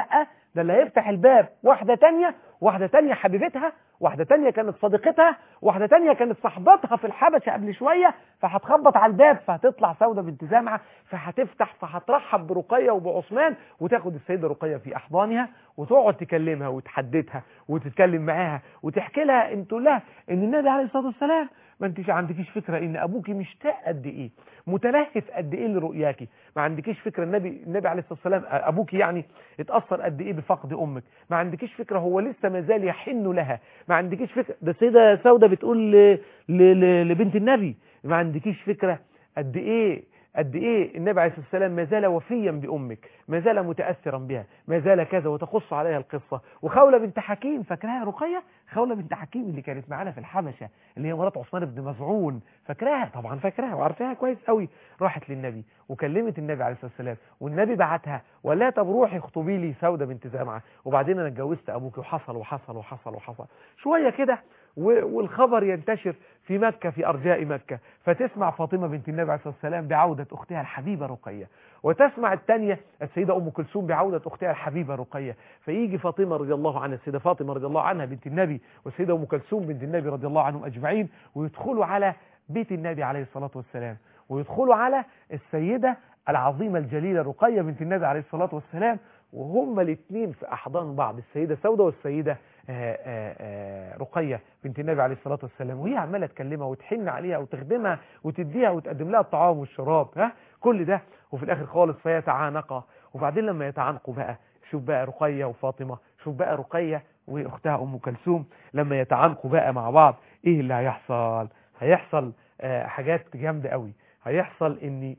ده اللي هيفتح الباب واحدة تانية واحدة تانية حبيبتها واحدة تانية كانت صديقتها واحدة تانية كانت صاحبتها في الحبشة قبل شوية فهتخبط على الباب فهتطلع سودة بنت زمعة فهتفتح فهترحب برقية وبعثمان وتاخد السيدة رقية في أحضانها وتقعد تكلمها وتحدثها وتتكلم معاها وتحكي لها ان تقول لها ان النبي عليه الصلاة والسلام ما انتش عندكيش فكرة ان ابوكي مشتاق قد ايه متلهف قد ايه لرؤياكي ما عندكيش فكرة النبي النبي عليه الصلاة والسلام ابوكي يعني اتأثر قد ايه بفقد امك ما عندكيش فكرة هو لسه ما زال يحن لها ما عندكيش فكرة ده السيدة سودة بتقول ل... ل... ل... لبنت النبي ما عندكيش فكرة قد ايه قد ايه النبي عليه الصلاه والسلام ما زال وفيا بامك ما زال متاثرا بها ما زال كذا وتقص عليها القصه وخوله بنت حكيم فاكراها رقيه خوله بنت حكيم اللي كانت معانا في الحبشه اللي هي مرات عثمان بن مزعون فاكراها طبعا فاكراها وعارفاها كويس قوي راحت للنبي وكلمت النبي عليه الصلاه والسلام والنبي بعتها ولا لا طب روحي اخطبي لي سوده بنت زمعه وبعدين انا اتجوزت ابوك وحصل وحصل وحصل وحصل شويه كده والخبر ينتشر في مكة في أرجاء مكة فتسمع فاطمة بنت النبي عليه الصلاة والسلام بعودة أختها الحبيبة رقية وتسمع الثانية السيدة أم كلثوم بعودة أختها الحبيبة رقية فيجي فاطمة رضي الله عنها السيدة فاطمة رضي الله عنها بنت النبي والسيدة أم كلثوم بنت النبي رضي الله عنهم أجمعين ويدخلوا على بيت النبي عليه الصلاة والسلام ويدخلوا على السيدة العظيمة الجليلة رقية بنت النبي عليه الصلاة والسلام وهم الاثنين في أحضان بعض السيدة سودة والسيدة آآ آآ رقية بنت النبي عليه الصلاة والسلام وهي عمالة تكلمها وتحن عليها وتخدمها وتديها وتقدم لها الطعام والشراب ها كل ده وفي الآخر خالص فيتعانقا وبعدين لما يتعانقوا بقى شوف بقى رقية وفاطمة شوف بقى رقية واختها أم كلثوم لما يتعانقوا بقى مع بعض ايه اللي هيحصل هيحصل حاجات جامدة قوي هيحصل ان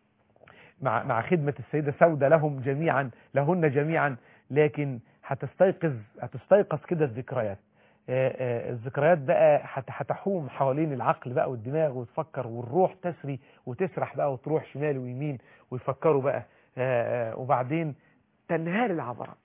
مع مع خدمة السيدة سودة لهم جميعا لهن جميعا لكن هتستيقظ هتستيقظ كده الذكريات الذكريات بقى هتحوم حوالين العقل بقى والدماغ وتفكر والروح تسري وتسرح بقى وتروح شمال ويمين ويفكروا بقى وبعدين تنهال العبرات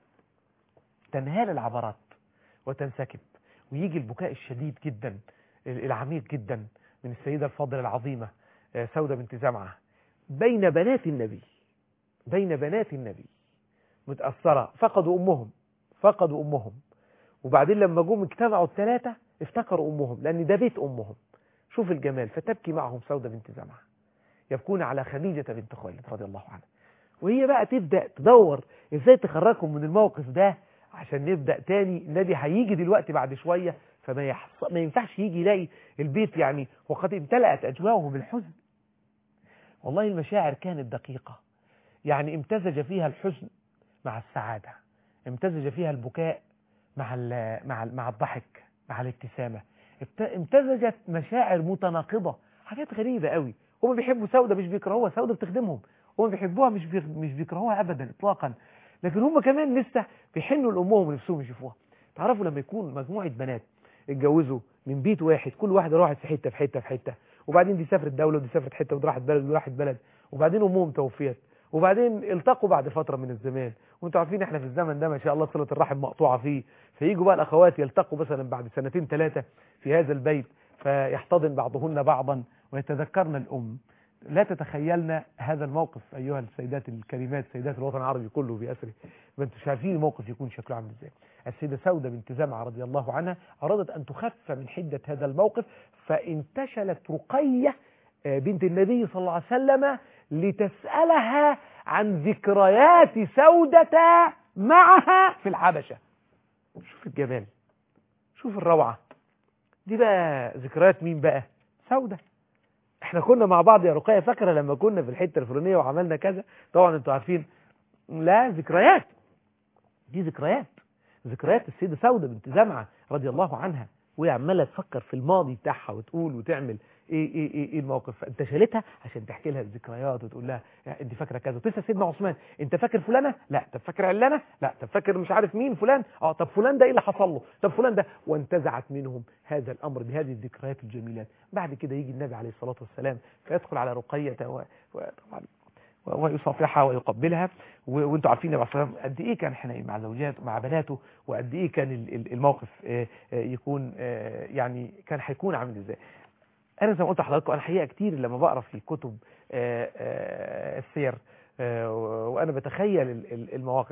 تنهال العبرات وتنسكب ويجي البكاء الشديد جدا العميق جدا من السيدة الفاضلة العظيمة سودة بنت زمعة بين بنات النبي بين بنات النبي متأثرة فقدوا أمهم فقدوا أمهم وبعدين لما جم اجتمعوا الثلاثة افتكروا أمهم لأن ده بيت أمهم شوف الجمال فتبكي معهم سودة بنت زمعة يبكون على خديجة بنت خويلد رضي الله عنها وهي بقى تبدأ تدور ازاي تخرجهم من الموقف ده عشان نبدأ تاني النبي هيجي دلوقتي بعد شوية فما يحصل ما ينفعش يجي يلاقي البيت يعني وقد امتلأت أجواؤه بالحزن والله المشاعر كانت دقيقة يعني امتزج فيها الحزن مع السعادة امتزج فيها البكاء مع مع مع الضحك مع الابتسامة امتزجت مشاعر متناقضة حاجات غريبة قوي هم بيحبوا سودة مش بيكرهوها سودة بتخدمهم هم بيحبوها مش مش بيكرهوها ابدا اطلاقا لكن هم كمان لسه بيحنوا لامهم ونفسهم يشوفوها تعرفوا لما يكون مجموعة بنات اتجوزوا من بيت واحد كل واحدة راحت في حتة في حتة في حتة وبعدين دي سافرت دولة ودي سافرت حتة ودي راحت بلد ودي راحت بلد وبعدين امهم توفيت وبعدين التقوا بعد فترة من الزمان وانتوا عارفين احنا في الزمن ده ما شاء الله صلة الرحم مقطوعة فيه فييجوا بقى الاخوات يلتقوا مثلا بعد سنتين ثلاثة في هذا البيت فيحتضن بعضهن بعضا ويتذكرن الام لا تتخيلنا هذا الموقف ايها السيدات الكريمات سيدات الوطن العربي كله بأسره ما انتوا عارفين الموقف يكون شكله عامل ازاي السيدة سودة بنت زمعة رضي الله عنها أرادت أن تخفف من حدة هذا الموقف فانتشلت رقية بنت النبي صلى الله عليه وسلم لتسألها عن ذكريات سودة معها في الحبشة شوف الجمال شوف الروعة دي بقى ذكريات مين بقى سودة احنا كنا مع بعض يا رقية فاكرة لما كنا في الحتة الفلانية وعملنا كذا طبعا انتوا عارفين لا ذكريات دي ذكريات ذكريات السيدة سودة بنت زمعة رضي الله عنها وهي عمالة تفكر في الماضي بتاعها وتقول وتعمل ايه ايه ايه, إيه الموقف فانت شالتها عشان تحكي لها الذكريات وتقول لها انت فاكره كذا وتسال سيدنا عثمان انت فاكر فلانه لا طب فاكر علانه لا طب فاكر مش عارف مين فلان اه طب فلان ده ايه اللي حصل له طب فلان ده وانتزعت منهم هذا الامر بهذه الذكريات الجميلات بعد كده يجي النبي عليه الصلاه والسلام فيدخل على رقيه وطبعا ويصافحها ويقبلها وانتوا عارفين النبي عليه الصلاه قد ايه كان حنين مع زوجاته مع بناته وقد ايه كان الموقف يكون يعني كان هيكون عامل ازاي انا زي ما قلت لحضراتكم انا حقيقه كتير لما بقرا في كتب السير وانا بتخيل المواقف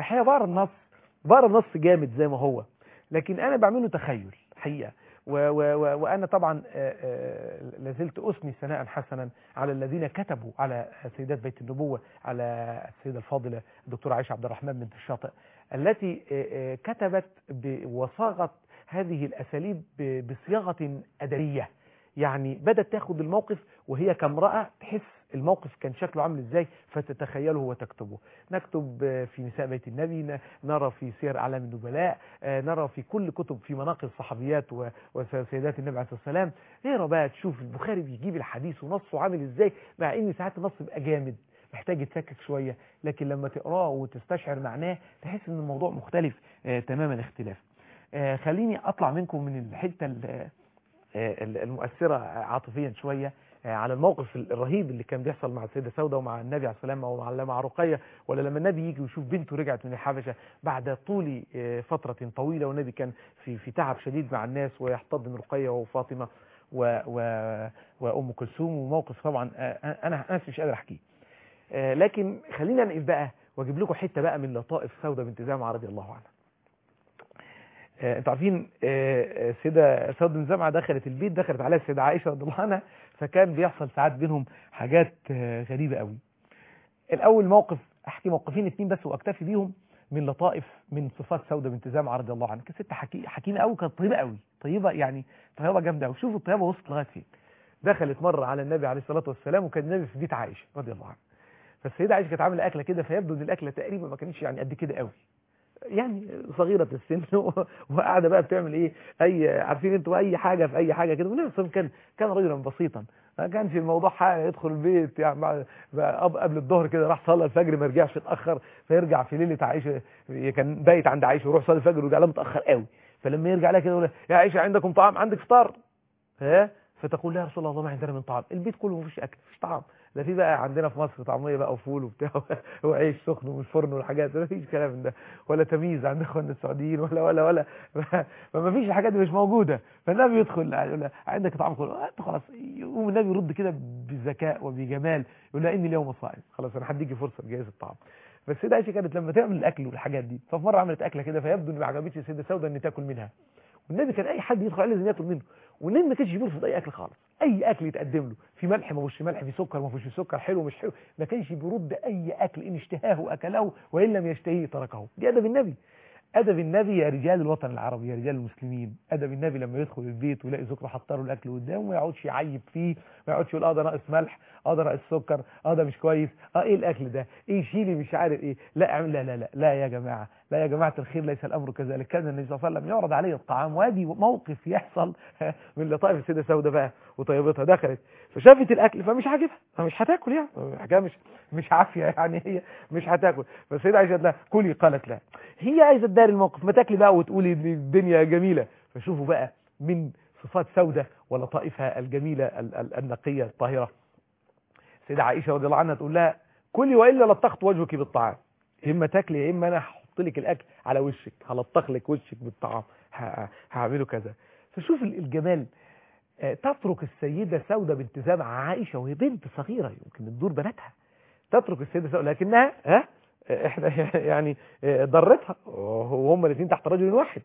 الحقيقه بقرا النص بقرا النص جامد زي ما هو لكن انا بعمله تخيل حقيقه و و و وانا طبعا آه، آه، لازلت اثني ثناء حسنا على الذين كتبوا على سيدات بيت النبوه على السيده الفاضله الدكتوره عائشه عبد الرحمن بنت الشاطئ التي آه، آه، كتبت ب- وصاغت هذه الاساليب ب- بصياغه ادبيه يعني بدات تاخد الموقف وهي كامراه تحس الموقف كان شكله عامل ازاي فتتخيله وتكتبه نكتب آه، في نساء بيت النبي ن- نرى في سير اعلام النبلاء آه، نرى في كل كتب في مناقب الصحابيات و- وسيدات النبي عليه الصلاه والسلام اقرا بقى تشوف البخاري بيجيب الحديث ونصه عامل ازاي مع ان ساعات النص بيبقى جامد محتاج يتفكك شويه لكن لما تقراه وتستشعر معناه تحس ان الموضوع مختلف آه، تماما اختلاف آه، خليني اطلع منكم من الحته ال- آه، المؤثره عاطفيا شويه آه، على الموقف الرهيب اللي كان بيحصل مع السيده سوده ومع النبي عليه السلام او مع مع رقيه ولا لما النبي يجي ويشوف بنته رجعت من الحبشه بعد طول آه، فتره طويله والنبي كان في في تعب شديد مع الناس ويحتضن رقيه وفاطمه و و وام كلثوم وموقف طبعا آه، انا انا مش قادر احكيه آه، لكن خلينا نقف بقى واجيب لكم حته بقى من لطائف سوده بنت زمعه رضي الله عنها آه، انتوا عارفين آه، آه، السيده سوده بنت زمعه دخلت البيت دخلت عليها السيده عائشه رضي الله عنها فكان بيحصل ساعات بينهم حاجات آه، غريبه قوي الاول موقف احكي موقفين اتنين بس واكتفي بيهم من لطائف من صفات سوده بنت زمعه رضي الله عنها كانت ست حكي حكيمه قوي كانت طيبه قوي طيبه يعني طيبه جامده قوي شوفوا الطيبه وصلت لغايه فين دخلت مره على النبي عليه الصلاه والسلام وكان النبي في بيت عائشه رضي الله عنها فالسيده عائشه كانت عامله اكله كده فيبدو ان الاكله تقريبا ما كانتش يعني قد كده قوي يعني صغيره السن و- وقاعده بقى بتعمل ايه اي عارفين انتوا اي حاجه في اي حاجه كده والنبي صلى الله عليه وسلم كان كان رجلا بسيطا ما كانش الموضوع حاجه يدخل البيت يعني بعد- بقى قب- قبل الظهر كده راح صلى الفجر ما رجعش اتاخر فيرجع في ليله عائشه كان بايت عند عائشه ويروح صلي الفجر ويرجع لها متاخر قوي فلما يرجع لها كده يقول لها، يا عائشه عندكم طعام عندك فطار ها فتقول لها يا رسول الله ما عندنا من طعام البيت كله ما فيش اكل مفيش طعام ده في بقى عندنا في مصر طعميه بقى وفول وبتاع وعيش سخن ومن الفرن والحاجات ما فيش كلام من ده ولا تمييز عند اخواننا السعوديين ولا ولا ولا فما فيش الحاجات دي مش موجوده فالنبي يدخل يقول لها عندك طعام كله انت خلاص يقوم النبي يرد كده بذكاء وبجمال يقول لها اني اليوم صائم خلاص انا هديكي فرصه بجائزه الطعام فالسيده عائشه كانت لما تعمل الاكل والحاجات دي ففي مره عملت اكله كده فيبدو ان ما عجبتش السيده سوده ان تاكل منها والنبي كان اي حد يدخل عليه لازم ياكل منه والنبي ما كانش بيرفض اي اكل خالص اي اكل يتقدم له في ملح ما فيش ملح في سكر ما فيش سكر حلو مش حلو ما كانش بيرد اي اكل ان اشتهاه اكله وان لم يشتهيه تركه دي ادب النبي ادب النبي يا رجال الوطن العربي يا رجال المسلمين ادب النبي لما يدخل البيت ويلاقي زوجته حاطه له الاكل قدامه ما يقعدش يعيب فيه ما يقعدش يقول اه ده ناقص ملح اه ده ناقص سكر اه ده مش كويس اه ايه الاكل ده ايه شيلي مش عارف ايه لا اعمل لا لا لا لا يا جماعه لا يا جماعه الخير ليس الامر كذلك كان النبي صلى الله عليه وسلم يعرض عليه الطعام وادي موقف يحصل من لطائف السيده سوده بقى وطيبتها دخلت فشافت الاكل فمش عاجبها فمش هتاكل يعني حاجه مش مش عافيه يعني هي مش هتاكل فالسيده عائشه قالت لها كلي قالت لا هي عايزه تداري الموقف ما تاكلي بقى وتقولي إن الدنيا جميله فشوفوا بقى من صفات سوده ولطائفها الجميله ال- ال- النقيه الطاهره السيده عائشه رضي الله عنها تقول لها كلي والا لطخت وجهك بالطعام يا اما تاكلي يا اما انا هحط لك الاكل على وشك هلطخ لك وشك بالطعام ه- هعمله كذا فشوف ال- الجمال آه، تترك السيده سوده بنت زمعه عائشه وهي بنت صغيره يمكن من دور بناتها تترك السيده سوده لكنها ها آه، احنا يعني آه، ضرتها وهم الاثنين تحت رجل واحد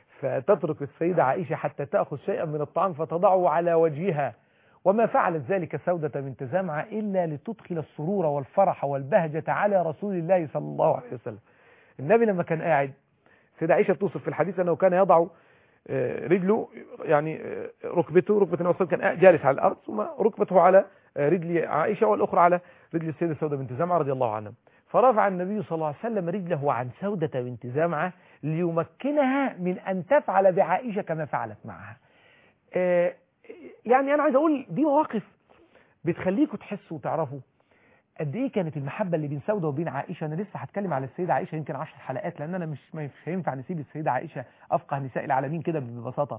فتترك السيده عائشه حتى تاخذ شيئا من الطعام فتضعه على وجهها وما فعلت ذلك سودة بنت زمعة إلا لتدخل السرور والفرح والبهجة على رسول الله صلى الله عليه وسلم النبي لما كان قاعد سيدة عائشة بتوصف في الحديث أنه كان يضع آه، رجله يعني آه، ركبته ركبة النبي صلى الله عليه وسلم كان جالس على الأرض ثم ركبته على آه، رجل عائشة والأخرى على رجل السيدة سودة بنت زمعة رضي الله عنها فرفع النبي صلى الله عليه وسلم رجله عن سودة بنت زمعة ليمكنها من أن تفعل بعائشة كما فعلت معها آه، يعني أنا عايز أقول دي مواقف بتخليكم تحسوا وتعرفوا قد ايه كانت المحبه اللي بين سوده وبين عائشه انا لسه هتكلم على السيده عائشه يمكن 10 حلقات لان انا مش مش هينفع نسيب السيده عائشه افقه نساء العالمين كده ببساطه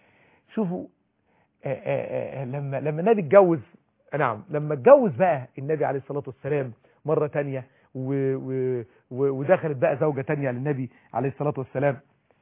شوفوا آآ آآ لما لما النبي اتجوز نعم لما اتجوز بقى النبي عليه الصلاه والسلام مره تانية و و و ودخلت بقى زوجه تانية للنبي عليه الصلاه والسلام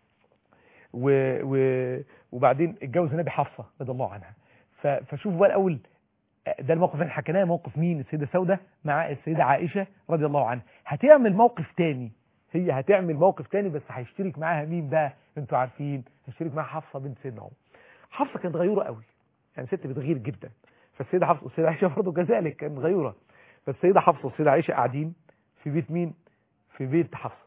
و و وبعدين اتجوز النبي حفصه رضي الله عنها ف- فشوفوا بقى الاول ده الموقف اللي حكيناه موقف مين السيده سوده مع السيده عائشه رضي الله عنها هتعمل موقف تاني هي هتعمل موقف تاني بس هيشترك معاها مين بقى انتوا عارفين هيشترك معاها حفصه بنت سيدنا عمر حفصه كانت غيوره قوي يعني ست بتغير جدا فالسيده حفصه والسيده عائشه برضه كذلك كانت غيوره فالسيده حفصه والسيده عائشه قاعدين في بيت مين في بيت حفصه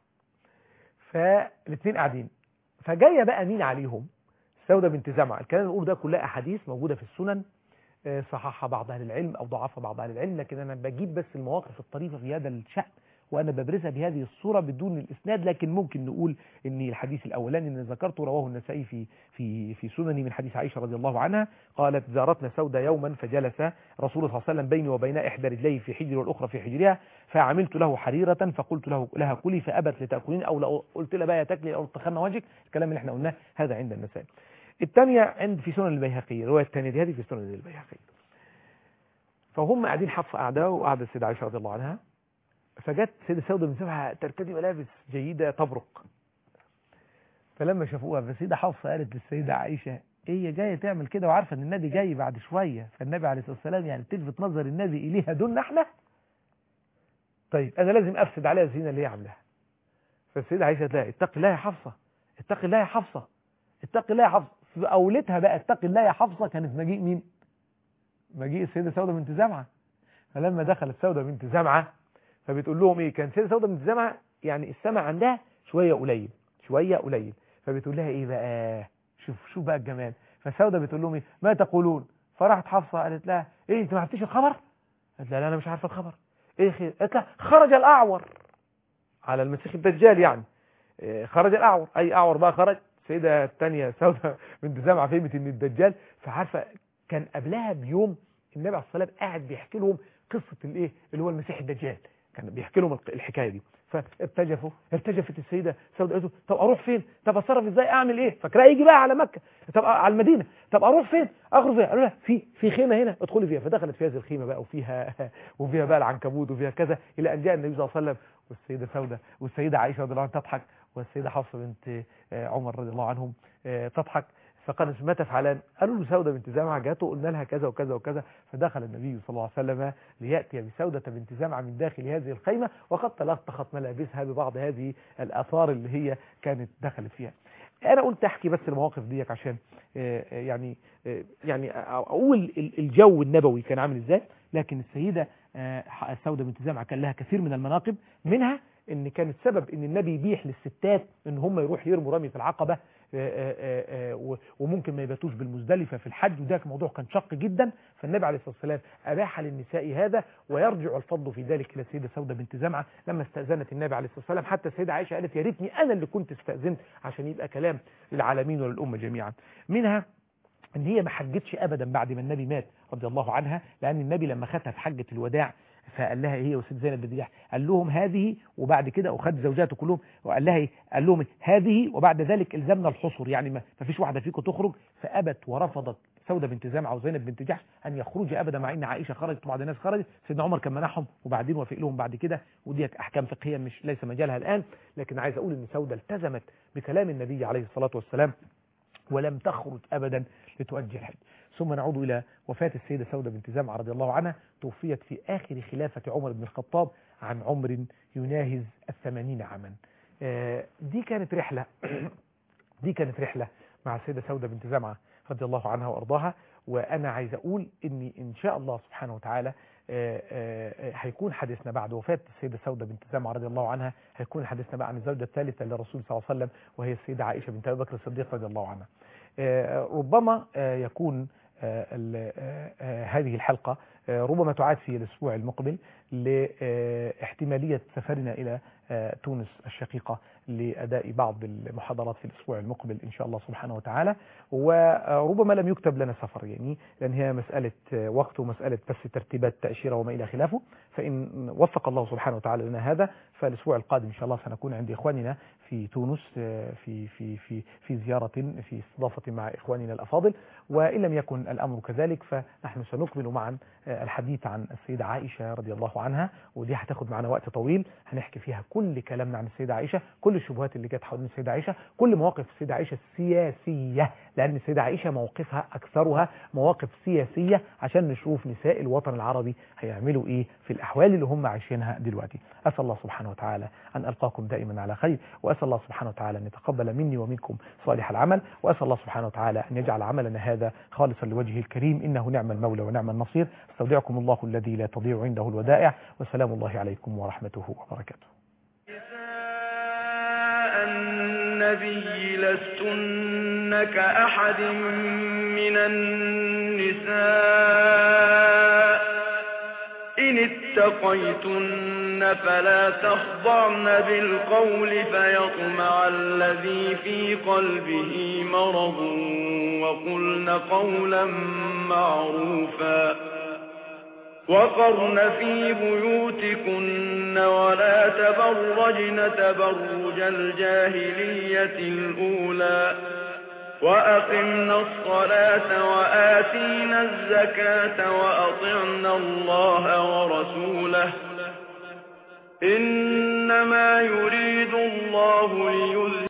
فالاثنين قاعدين فجايه بقى مين عليهم سوده بنت زمعه الكلام اللي ده كلها احاديث موجوده في السنن صححها بعض اهل العلم او ضعفها بعض اهل العلم لكن انا بجيب بس المواقف الطريفه في هذا الشأن وانا ببرزها بهذه الصوره بدون الاسناد لكن ممكن نقول ان الحديث الاولاني اللي ذكرته رواه النسائي في في في سننه من حديث عائشه رضي الله عنها قالت زارتنا سوده يوما فجلس رسول الله صلى الله عليه وسلم بيني وبين احدى رجليه في حجري والاخرى في حجرها فعملت له حريره فقلت له لها كلي فابت لتاكلين او لو قلت لها بقى يا تاكلي او تخنى وجهك الكلام اللي احنا قلناه هذا عند النسائي الثانيه عند في سنن البيهقي الروايه الثانيه دي هذه في سنن البيهقي فهم قاعدين حفصه قاعده وقاعده السيده عائشه رضي الله عنها فجت سيدة سودة بن سبعة ترتدي ملابس جيدة تبرق فلما شافوها فالسيدة حفصة قالت للسيدة عائشة هي جاية تعمل كده وعارفة ان النبي جاي بعد شوية فالنبي عليه الصلاة والسلام يعني تلفت نظر النبي إليها دون احنا طيب أنا لازم أفسد عليها الزينة اللي هي عاملاها فالسيدة عائشة قالت لها اتقي الله يا حفصة اتقي الله يا حفصة اتقي الله يا حفصة في أولتها بقى اتقي الله يا حفصة كانت مجيء مين؟ مجيء السيدة سودة بنت زمعة فلما دخلت سودة بنت زمعة فبتقول لهم ايه كان سيدة سودة بنت زمعة يعني السمع عندها شوية قليل شوية قليل فبتقول لها ايه بقى شوف شوف بقى الجمال فسودة بتقول لهم ايه ما تقولون فراحت حفصة قالت لها ايه انت ما عرفتيش الخبر قالت لها لا انا مش عارفه الخبر ايه خير قالت لها خرج الاعور على المسيح الدجال يعني إيه خرج الاعور اي اعور بقى خرج السيدة الثانية سودة بنت زمعة فهمت ان الدجال فعارفة كان قبلها بيوم النبي عليه الصلاة والسلام قاعد بيحكي لهم قصة الايه اللي هو المسيح الدجال كان بيحكي لهم الحكايه دي فارتجفوا ارتجفت السيده سوداء قالت طب اروح فين طب اتصرف ازاي اعمل ايه فاكراه يجي بقى على مكه طب على المدينه طب اروح فين اخرج فين قالوا لها في في خيمه هنا ادخلي فيها فدخلت في هذه الخيمه بقى وفيها وفيها بقى العنكبوت وفيها كذا الى ان جاء النبي صلى الله عليه وسلم والسيده سوداء والسيده عائشه رضي الله عنها تضحك والسيده حفصه بنت عمر رضي الله عنهم تضحك فقالت ما تفعلان قالوا له سودة بنت زمعة جاته قلنا لها كذا وكذا وكذا فدخل النبي صلى الله عليه وسلم ليأتي بسودة بنت زمعة من داخل هذه الخيمة وقد تلطخت ملابسها ببعض هذه الآثار اللي هي كانت دخلت فيها أنا قلت أحكي بس المواقف ديك عشان يعني يعني أقول الجو النبوي كان عامل إزاي لكن السيدة سودة بنت زمعة كان لها كثير من المناقب منها ان كانت سبب ان النبي يبيح للستات ان هم يروح يرموا رمية العقبة وممكن ما يباتوش بالمزدلفة في الحج وده موضوع كان شق جدا فالنبي عليه الصلاة والسلام أباح للنساء هذا ويرجع الفضل في ذلك إلى السيدة سودة بنت زمعة لما استأذنت النبي عليه الصلاة والسلام حتى السيدة عائشة قالت يا ريتني أنا اللي كنت استأذنت عشان يبقى كلام للعالمين وللأمة جميعا منها ان هي ما حجتش ابدا بعد ما النبي مات رضي الله عنها لان النبي لما خدها في حجه الوداع فقال لها هي وست زينب بنت جحش قال لهم هذه وبعد كده وخد زوجاته كلهم وقال لها قال لهم هذه وبعد ذلك الزمنا الحصر يعني ما فيش واحده فيكم تخرج فابت ورفضت سودة بنت زمعة وزينب بنت جحش أن يخرج أبدا مع إن عائشة خرجت وبعض الناس خرجت سيدنا عمر كان منعهم وبعدين وافق لهم بعد كده ودي أحكام فقهية مش ليس مجالها الآن لكن عايز أقول إن سودة التزمت بكلام النبي عليه الصلاة والسلام ولم تخرج أبدا لتؤدي الحج ثم نعود إلى وفاة السيدة سودة بنت زمعة رضي الله عنها توفيت في آخر خلافة عمر بن الخطاب عن عمر يناهز الثمانين عاما دي كانت رحلة دي كانت رحلة مع السيدة سودة بنت زمعة رضي الله عنها وأرضاها وأنا عايز أقول إني إن شاء الله سبحانه وتعالى هيكون حديثنا بعد وفاة السيدة سودة بنت زمعة رضي الله عنها هيكون حديثنا بقى عن الزوجة الثالثة للرسول صلى الله عليه وسلم وهي السيدة عائشة بنت أبي بكر الصديق رضي الله عنها ربما يكون هذه الحلقة ربما تعاد في الأسبوع المقبل لاحتمالية سفرنا إلى تونس الشقيقة لأداء بعض المحاضرات في الأسبوع المقبل إن شاء الله سبحانه وتعالى وربما لم يكتب لنا سفر يعني لأن هي مسألة وقت ومسألة بس ترتيبات تأشيرة وما إلى خلافه فإن وفق الله سبحانه وتعالى لنا هذا فالأسبوع القادم إن شاء الله سنكون عند إخواننا في تونس في في في في زيارة في استضافة مع إخواننا الأفاضل وإن لم يكن الأمر كذلك فنحن سنكمل معا الحديث عن السيدة عائشة رضي الله عنها ودي هتاخد معنا وقت طويل هنحكي فيها كل كلامنا عن السيدة عائشة كل الشبهات اللي جت حوالين السيدة عائشة كل مواقف السيدة عائشة السياسية لأن السيدة عائشة موقفها أكثرها مواقف سياسية عشان نشوف نساء الوطن العربي هيعملوا إيه في الأحوال اللي هم عايشينها دلوقتي أسأل الله سبحانه وتعالى أن ألقاكم دائما على خير وأسأل الله سبحانه وتعالى أن يتقبل مني ومنكم صالح العمل وأسأل الله سبحانه وتعالى أن يجعل عملنا هذا خالصا لوجهه الكريم إنه نعم المولى ونعم النصير استودعكم الله الذي لا تضيع عنده الودائع وسلام الله عليكم ورحمته وبركاته نساء النبي لستن كأحد من النساء إن اتقيتن فلا تخضعن بالقول فيطمع الذي في قلبه مرض وقلن قولا معروفا وقرن في بيوتكن ولا تبرجن تبرج الجاهلية الأولى وأقمنا الصلاة وآتينا الزكاة وأطعنا الله ورسوله إنما يريد الله ليذهب